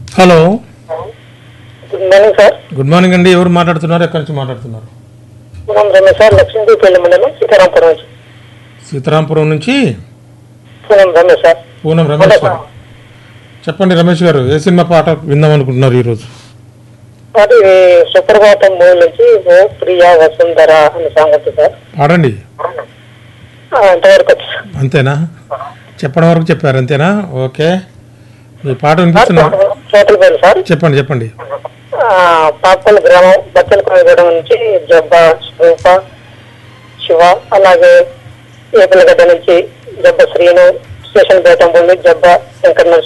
Hello good morning sir good morning అండి ఎవరు మాట్లాడుతున్నారు ఎక్కడి నుంచి మాట్లాడుతున్నారు పూనం రమేష్ సార్ లక్ష్మీపల్లి మండలం సీతారాంపురం నుంచి సీతారాంపురం నుంచి పూనం రమేష్ సార్ పూనం రమేష్ గారు చెప్పండి రమేష్ గారు ఏ సినిమా పాట విందాం అనుకుంటున్నారు ఈరోజు అది సుప్రభాతం మూవీ నుంచి ఓ ప్రియా వసుంధర అనే సాంగ్ ఉంది సార్ పాడండి ఆ, అంతవరకు వచ్చు సార్. అంతేనా చెప్పడం వరకు చెప్పారు అంతేనా ఓకే మీ పాట వినిపిస్తున్నా టోటల్ పేరు సార్ చెప్పండి చెప్పండి ఆ, పాపల్ గ్రామం బచ్చల కోయగూడ నుంచి జబ్బా రూప శివ అలాగే ఏపలగడ్డ నుంచి జబ్బ శ్రీను స్టేషన్ పేట జబ్బ వెంకట